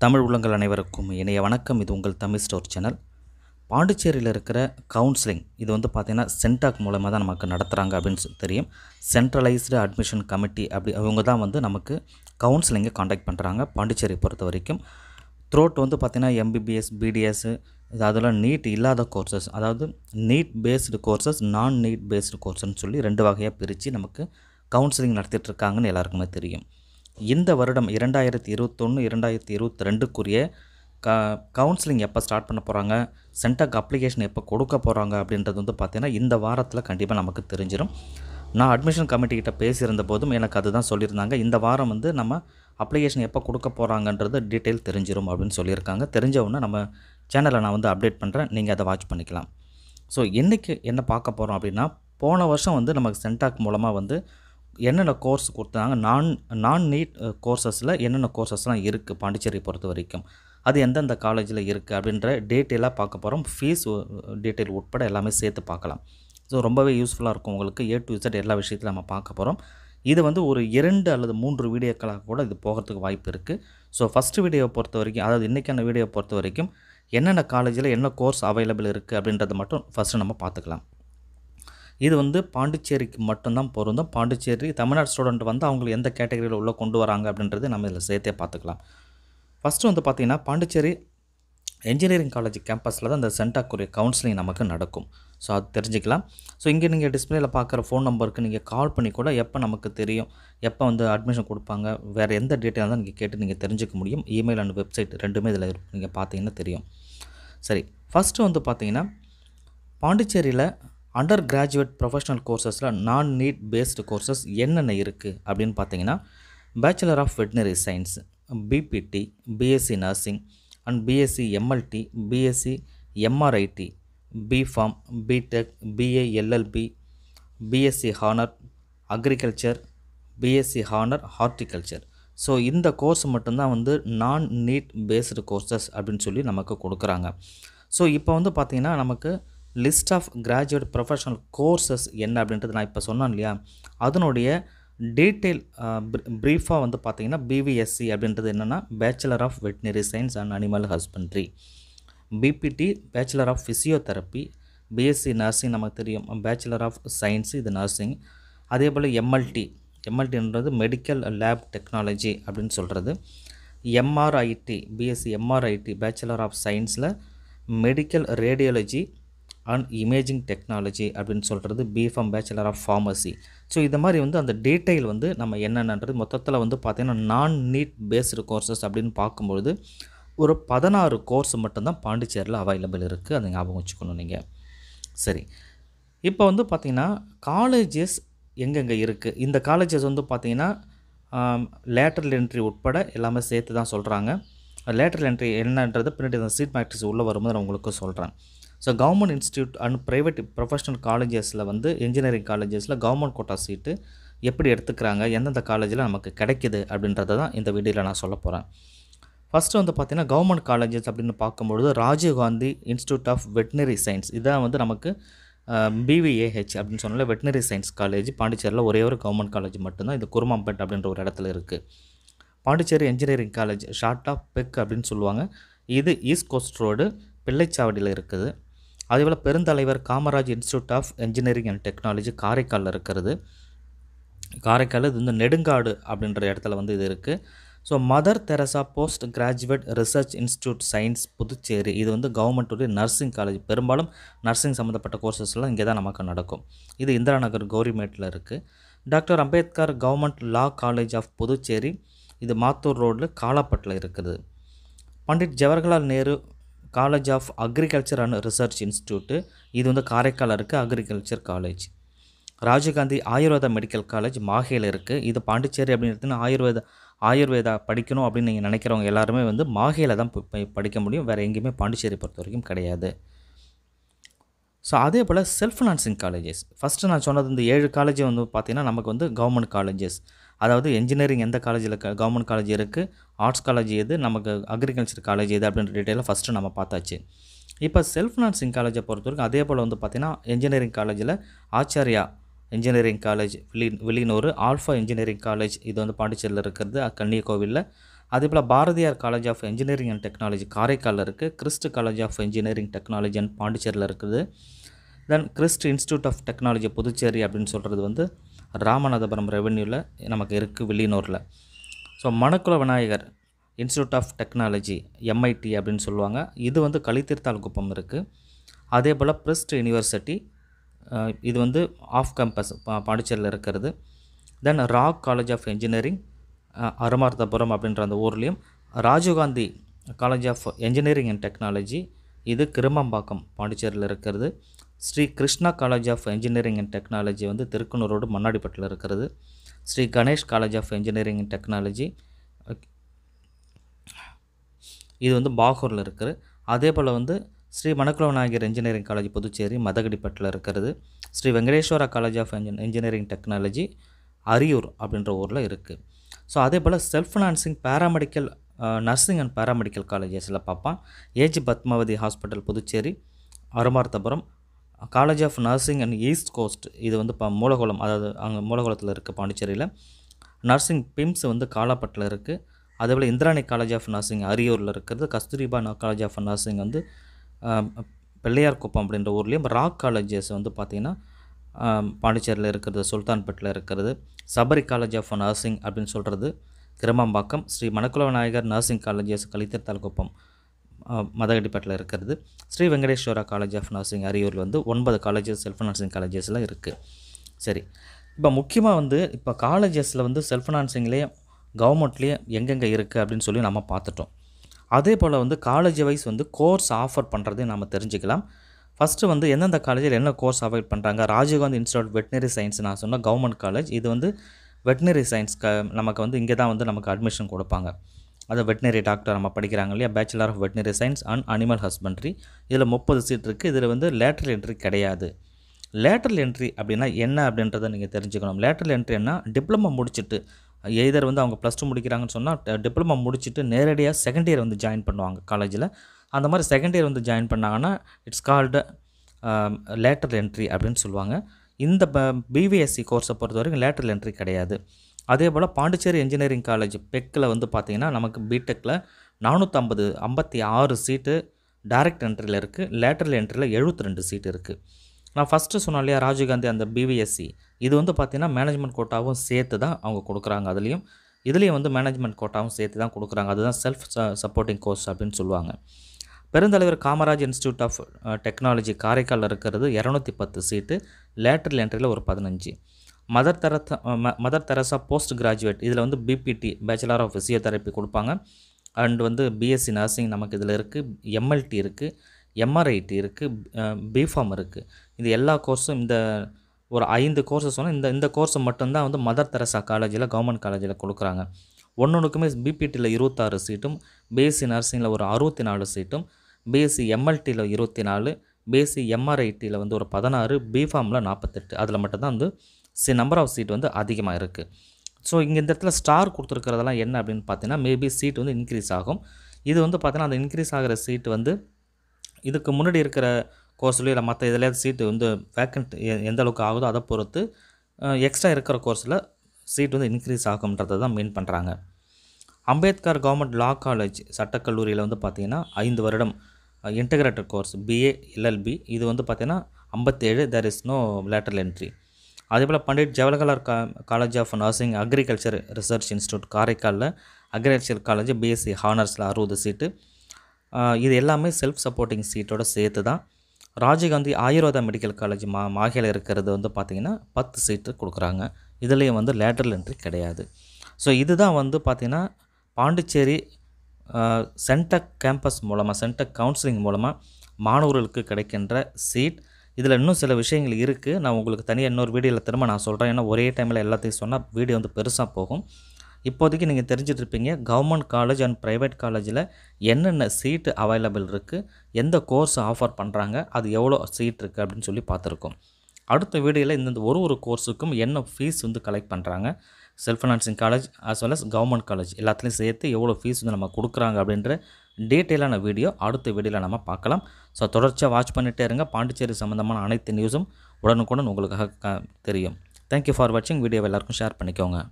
தமிழ் உள்ளங்கள் அனைவருக்கும் இணைய வணக்கம் இது உங்கள் தமிழ் ஸ்டோர் சேனல் பாண்டிச்சேரியில் இருக்கிற கவுன்சிலிங் இது வந்து பார்த்திங்கன்னா சென்டாக் மூலமாக தான் நமக்கு நடத்துகிறாங்க அப்படின்னு சொல்லி தெரியும் சென்ட்ரலைஸ்டு அட்மிஷன் கமிட்டி அப்படி அவங்க தான் வந்து நமக்கு கவுன்சிலிங்கை காண்டாக்ட் பண்ணுறாங்க பாண்டிச்சேரி பொறுத்த வரைக்கும் த்ரோட் வந்து பார்த்திங்கன்னா எம்பிபிஎஸ் பிடிஎஸ் இது அதெல்லாம் நீட் இல்லாத கோர்சஸ் அதாவது நீட் பேஸ்டு கோர்சஸ் நான் நீட் பேஸ்டு கோர்ஸ்னு சொல்லி ரெண்டு வகையாக பிரித்து நமக்கு கவுன்சிலிங் நடத்திட்டு இருக்காங்கன்னு எல்லாருக்குமே தெரியும் இந்த வருடம் இரண்டாயிரத்தி இருபத்தொன்று இரண்டாயிரத்தி இருபத்தி ரெண்டுக்குரிய க கவுன்சிலிங் எப்போ ஸ்டார்ட் பண்ண போகிறாங்க சென்டாக் அப்ளிகேஷன் எப்போ கொடுக்க போகிறாங்க அப்படின்றது வந்து பார்த்திங்கன்னா இந்த வாரத்தில் கண்டிப்பாக நமக்கு தெரிஞ்சிடும் நான் அட்மிஷன் கமிட்டி கிட்ட பேசியிருந்த போதும் எனக்கு அதுதான் சொல்லியிருந்தாங்க இந்த வாரம் வந்து நம்ம அப்ளிகேஷன் எப்போ கொடுக்க போகிறாங்கன்றது டீட்டெயில் தெரிஞ்சிடும் அப்படின்னு சொல்லியிருக்காங்க தெரிஞ்ச உடனே நம்ம சேனலை நான் வந்து அப்டேட் பண்ணுறேன் நீங்கள் அதை வாட்ச் பண்ணிக்கலாம் ஸோ இன்றைக்கி என்ன பார்க்க போகிறோம் அப்படின்னா போன வருஷம் வந்து நமக்கு சென்டாக் மூலமாக வந்து என்னென்ன கோர்ஸ் கொடுத்தாங்க நான் நான் நீட் கோர்சஸில் என்னென்ன கோர்சஸ்லாம் இருக்குது பாண்டிச்சேரி பொறுத்த வரைக்கும் அது எந்தெந்த காலேஜில் இருக்குது அப்படின்ற டீட்டெயிலாக பார்க்க போகிறோம் ஃபீஸ் டீட்டெயில் உட்பட எல்லாமே சேர்த்து பார்க்கலாம் ஸோ ரொம்பவே யூஸ்ஃபுல்லாக இருக்கும் உங்களுக்கு ஏ டு இசட் எல்லா விஷயத்தையும் நம்ம பார்க்க போகிறோம் இது வந்து ஒரு இரண்டு அல்லது மூன்று வீடியோக்களாக கூட இது போகிறதுக்கு வாய்ப்பு இருக்குது ஸோ ஃபஸ்ட்டு வீடியோவை பொறுத்த வரைக்கும் அதாவது இன்றைக்கான வீடியோவை பொறுத்த வரைக்கும் என்னென்ன காலேஜில் என்ன கோர்ஸ் அவைலபிள் இருக்குது அப்படின்றத மட்டும் ஃபஸ்ட்டு நம்ம பார்த்துக்கலாம் இது வந்து பாண்டிச்சேரிக்கு மட்டும்தான் பொருந்தும் பாண்டிச்சேரி தமிழ்நாடு ஸ்டூடெண்ட் வந்து அவங்களுக்கு எந்த கேட்டகரியில் உள்ள கொண்டு வராங்க அப்படின்றது நம்ம இதில் சேர்த்தே பார்த்துக்கலாம் ஃபஸ்ட்டு வந்து பார்த்திங்கன்னா பாண்டிச்சேரி என்ஜினியரிங் காலேஜ் கேம்பஸில் தான் இந்த சென்டாக்குரிய கவுன்சிலிங் நமக்கு நடக்கும் ஸோ அது தெரிஞ்சுக்கலாம் ஸோ இங்கே நீங்கள் டிஸ்பிளேல பார்க்குற ஃபோன் நம்பருக்கு நீங்கள் கால் பண்ணி கூட எப்போ நமக்கு தெரியும் எப்போ வந்து அட்மிஷன் கொடுப்பாங்க வேறு எந்த டீட்டெயில் தான் நீங்கள் கேட்டு நீங்கள் தெரிஞ்சுக்க முடியும் இமெயில் அண்ட் வெப்சைட் ரெண்டுமே இதில் நீங்கள் பார்த்தீங்கன்னா தெரியும் சரி ஃபஸ்ட்டு வந்து பார்த்தீங்கன்னா பாண்டிச்சேரியில் அண்டர் கிராஜுவேட் ப்ரொஃபஷனல் கோர்சஸில் நான் நீட் பேஸ்டு கோர்சஸ் என்னென்ன இருக்குது அப்படின்னு பார்த்தீங்கன்னா bachelor of veterinary science BPT BSc nursing and BSc MLT BSc MRIT BPharm BTech BA LLB BSc honour agriculture BSc honour horticulture so இந்த கோர்ஸ் மட்டும்தான் வந்து நான் நீட் பேஸ்டு கோர்சஸ் அப்படின்னு சொல்லி நமக்கு கொடுக்குறாங்க ஸோ இப்போ வந்து பார்த்திங்கன்னா நமக்கு list of graduate professional courses என்ன அப்படின்றது நான் இப்போ சொன்னேன் இல்லையா அதனுடைய டீட்டெயில் ப்ரீஃபாக வந்து பார்த்திங்கன்னா பிவிஎஸ்சி அப்படின்றது என்னென்னா bachelor of veterinary science and animal husbandry BPT bachelor of physiotherapy BSc nursing நமக்கு தெரியும் பேச்சுலர் ஆஃப் சயின்ஸ் இது நர்சிங் அதே போல் எம்எல்டி எம்எல்டின்றது மெடிக்கல் லேப் டெக்னாலஜி அப்படின்னு சொல்கிறது MRIT BSc MRIT bachelor of சயின்ஸில் medical radiology and imaging technology அப்படின்னு சொல்கிறது BPharm bachelor of pharmacy so இது மாதிரி வந்து அந்த டீட்டெயில் வந்து நம்ம என்னென்னன்றது மொத்தத்தில் வந்து பார்த்திங்கன்னா நான் நீட் பேஸ்டு கோர்சஸ் அப்படின்னு பார்க்கும்பொழுது ஒரு பதினாறு கோர்ஸ் மட்டும்தான் பாண்டிச்சேரியில் அவைலபிள் இருக்குது அதை ஞாபகம் வச்சுக்கணும் நீங்கள் சரி இப்போ வந்து பார்த்திங்கன்னா காலேஜஸ் எங்கெங்கே இருக்குது இந்த காலேஜஸ் வந்து பார்த்திங்கன்னா லேட்டரல் என்ட்ரி உட்பட எல்லாமே சேர்த்து தான் சொல்கிறாங்க லேட்டரல் என்ட்ரி என்னன்றது பின்னாடி அந்த சீட் மேட்ரிக்ஸ் உள்ளே வரும்போது நான் உங்களுக்கு சொல்கிறேன் so government institute and private professional காலேஜஸில் வந்து இன்ஜினியரிங் காலேஜஸில் கவர்மெண்ட் கோட்டா சீட்டு எப்படி எடுத்துக்கிறாங்க எந்தெந்த காலேஜில் நமக்கு கிடைக்கிது அப்படின்றத தான் இந்த வீடியோவில் நான் சொல்ல போகிறேன் ஃபஸ்ட்டு வந்து பார்த்திங்கன்னா கவர்மெண்ட் காலேஜஸ் அப்படின்னு பார்க்கும்பொழுது Rajiv Gandhi institute of veterinary science இதான் வந்து நமக்கு பிவிஏஹெச் அப்படின்னு சொன்னால வெட்டினரி சயின்ஸ் காலேஜ் பாண்டிச்சேரியில் ஒரே ஒரு கவர்மெண்ட் காலேஜ் மட்டும்தான் இது குருமாம்பேட் அப்படின்ற ஒரு இடத்துல இருக்குது Pondicherry engineering college short of PEC அப்படின்னு சொல்லுவாங்க இது ஈஸ்ட் கோஸ்ட் ரோடு பிள்ளைச்சாவடியில் இருக்குது அதேபோல் பெருந்தலைவர் Kamaraj institute of engineering and technology காரைக்காலில் இருக்கிறது காரைக்கால் இது வந்து நெடுங்காடு அப்படின்ற இடத்துல வந்து இது இருக்குது so Mother Teresa post graduate research institute science Puducherry இது வந்து கவர்மெண்ட்டுடைய நர்சிங் காலேஜ் பெரும்பாலும் நர்சிங் சம்மந்தப்பட்ட கோர்சஸ்லாம் இங்கே தான் நமக்கு நடக்கும் இது இந்திரா நகர் கௌரிமேட்டில் இருக்குது doctor Ambedkar government law college of Puducherry இது மாத்தூர் ரோடில் காலாப்பட்டில் இருக்குது Pandit Jawaharlal Nehru college of agriculture and research institute இது வந்து காரைக்கால் இருக்குது agriculture college Rajiv Gandhi Ayurveda medical college மாஹேயில் இருக்குது இது பாண்டிச்சேரி அப்படின்னு ஆயுர்வேத ஆயுர்வேதா படிக்கணும் அப்படின்னு நீங்கள் நினைக்கிறவங்க எல்லாருமே வந்து மாஹேயில் தான் போய் படிக்க முடியும் வேறு எங்கேயுமே பாண்டிச்சேரி பொறுத்த வரைக்கும் கிடையாது ஸோ அதே போல் செல்ஃப் ஃபினான்சிங் காலேஜஸ் ஃபஸ்ட்டு நான் சொன்னது இந்த ஏழு காலேஜ் வந்து பார்த்திங்கன்னா நமக்கு வந்து கவர்மெண்ட் காலேஜஸ் அதாவது என்ஜினியரிங் எந்த காலேஜில் கவர்மெண்ட் காலேஜ் இருக்குது ஆர்ட்ஸ் காலேஜ் எது நமக்கு அக்ரிகல்ச்சர் காலேஜ் எது அப்படின்ற டீட்டெயிலாக ஃபஸ்ட்டு நம்ம பார்த்தாச்சு இப்போ செல்ஃப் ஃபினான்சிங் காலேஜை பொறுத்த வரைக்கும் அதே போல் வந்து பார்த்திங்கன்னா என்ஜினியரிங் காலேஜில் ஆச்சாரியா இன்ஜினியரிங் காலேஜ் வில்லி வில்லியனூர் ஆல்ஃபா இன்ஜினியரிங் காலேஜ் இது வந்து பாண்டிச்சேரியில் இருக்கிறது கன்னியகோவிலில் அதே போல் Bharathiyar college of engineering and technology காரைக்காலில் இருக்குது Christ college of engineering technology and பாண்டிச்சேரியில் இருக்குது then Christ institute of technology Puducherry அப்படின்னு சொல்கிறது வந்து ராமநாதபுரம் ரெவென்யூவில் நமக்கு இருக்குது வில்லியனூரில் so Manakula Vinayagar institute of technology MIT அப்படின்னு சொல்லுவாங்க இது வந்து கலித்தீர்த்தால் குப்பம் இருக்குது அதே போல் பிரிஸ்ட் யூனிவர்சிட்டி அஹ், இது வந்து ஆஃப் கேம்பஸ் பா பாண்டிச்சேரியில் இருக்கிறது then rock college of engineering Arumarthapuram அப்படின்ற அந்த ஊர்லேயும் Rajiv Gandhi college of engineering and technology இது கிருமம்பாக்கம் பாண்டிச்சேரியில் இருக்கிறது Sri Krishna college of engineering and technology வந்து திருக்குனூர் ரோடு மண்ணாடிப்பட்டில் இருக்கிறது Sri Ganesh college of engineering and technology இது வந்து பாகூரில் இருக்குது அதே போல் வந்து ஸ்ரீ மணக்குள விநாயகர் இன்ஜினியரிங் காலேஜ் புதுச்சேரி மதகடிப்பட்டில் இருக்கிறது Sri Venkateswara college of engineering technology Ariyur அப்படின்ற ஊரில் இருக்குது ஸோ அதே போல் self financing paramedical nursing and paramedical காலேஜஸில் பார்ப்பான் ஏஜ் Padmavathi hospital Puducherry Arumarthapuram college of nursing and east coast இது வந்து இப்போ மூலகுளம் அதாவது அங்கே மூலகுளத்தில் இருக்குது பாண்டிச்சேரியில் நர்சிங் பிம்ஸ் வந்து காலாப்பட்டில் இருக்குது அதேபோல் இந்திராணி காலேஜ் ஆஃப் நர்சிங் அரியூரில் இருக்கிறது கஸ்தூரிபா காலேஜ் ஆஃப் நர்சிங் வந்து ஆம், பிள்ளையார்குப்பம் அப்படின்ற ஊர்லேயும் ராக் காலேஜஸ் வந்து பார்த்திங்கன்னா ஆம், பாண்டிச்சேரியில் இருக்கிறது சுல்தான்பேட்டில் இருக்கிறது சபரி காலேஜ் ஆஃப் நர்சிங் அப்படின்னு சொல்கிறது Kirumampakkam Sri Manakula Vinayagar nursing colleges Kalitheerthalkuppam மதகடிப்பட்டில் இருக்கிறது Sri Venkateswara college of nursing அரியூரில் வந்து ஒன்பது காலேஜஸ் செல்ஃப் நர்சிங் காலேஜஸில் இருக்குது சரி இப்போ முக்கியமாக வந்து இப்போ காலேஜஸில் வந்து செல்ஃப் ஃபினான்சிங்லேயே கவர்மெண்ட்லேயே எங்கெங்கே இருக்குது அப்படின்னு சொல்லி நம்ம பார்த்துட்டோம் அதே போல் வந்து காலேஜ் வைஸ் வந்து கோர்ஸ் ஆஃபர் பண்ணுறதையும் நம்ம தெரிஞ்சுக்கலாம் ஃபஸ்ட்டு வந்து எந்தெந்த காலேஜில் என்ன கோர்ஸ் அவாய்ட் பண்ணுறாங்க ராஜீவ்காந்தி இன்ஸ்டியூட் வெட்டினரி சயின்ஸ் நான் சொன்ன கவர்மெண்ட் காலேஜ் இது வந்து வெட்டினரி சயின்ஸ் க நமக்கு வந்து இங்கே தான் வந்து நமக்கு அட்மிஷன் கொடுப்பாங்க அது வெட்டினரி டாக்டர் நம்ம படிக்கிறாங்க இல்லையா bachelor of veterinary science and animal husbandry இதில் முப்பது சீட் இருக்குது இதில் வந்து லேட்டரல் என்ட்ரி கிடையாது லேட்டரல் என்ட்ரி அப்படின்னா என்ன அப்படின்றத நீங்கள் தெரிஞ்சுக்கணும் லேட்டரல் என்ட்ரின்னா டிப்ளமோ முடிச்சுட்டு எய்தர் வந்து அவங்க ப்ளஸ் டூ முடிக்கிறாங்கன்னு சொன்னால் டிப்ளமோ முடிச்சுட்டு நேரடியாக செகண்ட் இயர் வந்து ஜாயின் பண்ணுவாங்க காலேஜில் அந்த மாதிரி செகண்ட் இயர் வந்து ஜாயின் பண்ணாங்கன்னா இட்ஸ் கால்டு லேட்டரல் என்ட்ரி அப்படின்னு சொல்லுவாங்க இந்த பிவிஎஸ்சி கோர்ஸை பொறுத்த வரைக்கும் லேட்டரல் என்ட்ரி கிடையாது அதே போல் பாண்டிச்சேரி இன்ஜினியரிங் காலேஜ் பெக்கில் வந்து பார்த்திங்கன்னா நமக்கு பிடெக்கில் நானூற்றம்பது ஐம்பத்தி ஆறு சீட்டு டைரக்ட் என்ட்ரியில் இருக்குது லேட்டரல் என்ட்ரியில் எழுபத்தி ரெண்டு சீட் இருக்குது நான் ஃபஸ்ட்டு சொன்னேன் இல்லையா ராஜீவ்காந்தி அந்த பிவிஎஸ்சி இது வந்து பார்த்திங்கன்னா மேனேஜ்மெண்ட் கோட்டாவும் சேர்த்து தான் அவங்க கொடுக்குறாங்க அதுலேயும் இதுலேயும் வந்து மேனேஜ்மெண்ட் கோட்டாவும் சேர்த்து தான் கொடுக்குறாங்க அதுதான் செல்ஃப் சப்போர்ட்டிங் கோர்ஸ் அப்படின்னு சொல்லுவாங்க பெருந்தலைவர் காமராஜ் இன்ஸ்டியூட் ஆஃப் டெக்னாலஜி காரைக்காலில் இருக்கிறது இரநூத்தி பத்து சீட்டு லேட்டரல் என்ட்ரியில் ஒரு பதினஞ்சு மதர் தெரசா ம- மதர் தெரசா போஸ்ட் கிராஜுவேட் இதில் வந்து பிபிடி பேச்சுலர் ஆஃப் ஃபிசியோதெரப்பி கொடுப்பாங்க அண்ட் வந்து பிஎஸ்சி நர்சிங் நமக்கு இதில் இருக்குது எம்எல்டி இருக்குது எம்ஆர்ஐடி இருக்குது பிஃபார்ம் இருக்குது இது எல்லா கோர்ஸும் இந்த ஒரு ஐந்து கோர்ஸஸ் சொன்னால் இந்த இந்த கோர்ஸை மட்டும்தான் வந்து மதர் தெரசா காலேஜில் கவர்மெண்ட் காலேஜில் கொடுக்குறாங்க ஒன்னொன்றுக்குமே பிபிடியில் இருபத்தாறு சீட்டும் பிஎஸ்சி நர்சிங்கில் ஒரு அறுபத்தி நாலு சீட்டும் பிஎஸ்சி எம்எல்டியில் இருபத்தி நாலு பிஎஸ்சி எம்ஆர்ஐடியில் வந்து ஒரு பதினாறு பிஃபார்மில் நாற்பத்தெட்டு அதில் மட்டும்தான் வந்து சி நம்பர் ஆஃப் சீட் வந்து அதிகமாக இருக்குது ஸோ இங்கே இந்த இடத்துல ஸ்டார் கொடுத்துருக்கிறதெல்லாம் என்ன அப்படின்னு பார்த்தீங்கன்னா மேபி சீட் வந்து இன்க்ரீஸ் ஆகும் இது வந்து பார்த்தீங்கன்னா அந்த இன்க்ரீஸ் ஆகிற சீட் வந்து இதுக்கு முன்னாடி இருக்கிற கோர்ஸ்லையும் இல்லை மற்ற இதில் சீட்டு வந்து வேக்கண்ட் எந்த அளவுக்கு ஆகுதோ அதை பொறுத்து எக்ஸ்ட்ரா இருக்கிற கோர்ஸில் சீட் வந்து இன்க்ரீஸ் ஆகும்ன்றதை தான் மீன் பண்ணுறாங்க அம்பேத்கர் கவர்மெண்ட் லா காலேஜ் சட்டக்கல்லூரியில் வந்து பார்த்திங்கன்னா ஐந்து வருடம் இன்டகிரேட்டட் கோர்ஸ் பிஏ எல்எல்பி இது வந்து பார்த்திங்கன்னா ஐம்பத்தேழு there is no lateral entry அதேபோல் பண்டிட் ஜவஹர்லால் கா college of nursing agriculture research institute காரைக்காலில் அக்ரிகல்ச்சர் காலேஜ் பிஎஸ்சி ஹானர்ஸில் அறுபது சீட்டு ஆஹ் இது எல்லாமே செல்ஃப் சப்போர்ட்டிங் சீட்டோட சேர்த்து தான் ராஜீவ்காந்தி ஆயுர்வேதா மெடிக்கல் காலேஜ் மா மாஹேல இருக்கிறது வந்து பார்த்திங்கன்னா பத்து சீட்டு கொடுக்குறாங்க இதுலேயும் வந்து லேட்டரல் என்ட்ரி கிடையாது ஸோ இதுதான் வந்து பார்த்திங்கன்னா பாண்டிச்சேரி சென்டக் கேம்பஸ் மூலமாக சென்டக் கவுன்சிலிங் மூலமாக மாணவர்களுக்கு கிடைக்கின்ற சீட் இதில் இன்னும் சில விஷயங்கள் இருக்குது நான் உங்களுக்கு தனியாக இன்னொரு வீடியோவில் திரும்ப நான் சொல்கிறேன் ஏன்னா ஒரே டைமில் எல்லாத்தையும் சொன்னால் வீடியோ வந்து பெருசாக போகும் இப்போதைக்கு நீங்கள் தெரிஞ்சுட்டு இருப்பீங்க கவர்மெண்ட் காலேஜ் அண்ட் ப்ரைவேட் காலேஜில் என்னென்ன சீட்டு அவைலபிள் இருக்குது எந்த கோர்ஸ் ஆஃபர் பண்ணுறாங்க அது எவ்வளோ சீட் இருக்குது அப்படின்னு சொல்லி பார்த்துருக்கோம் அடுத்த வீடியோவில் இந்தந்த ஒரு ஒரு கோர்ஸுக்கும் என்ன ஃபீஸ் வந்து கலெக்ட் பண்ணுறாங்க self financing college as well as government college எல்லாத்துலேயும் சேர்த்து எவ்வளோ ஃபீஸ் வந்து நம்ம கொடுக்குறாங்க அப்படின்ற டீட்டெயிலான வீடியோ அடுத்த வீடியோவில் நம்ம பார்க்கலாம் ஸோ தொடர்ச்சியாக வாட்ச் பண்ணிகிட்டே இருங்க பாண்டிச்சேரி சம்மந்தமான அனைத்து நியூஸும் உடனுக்குடன் உங்களுக்காக க- தெரியும் தேங்க்யூ ஃபார் வாட்சிங் வீடியோவை எல்லாருக்கும் ஷேர் பண்ணிக்கோங்க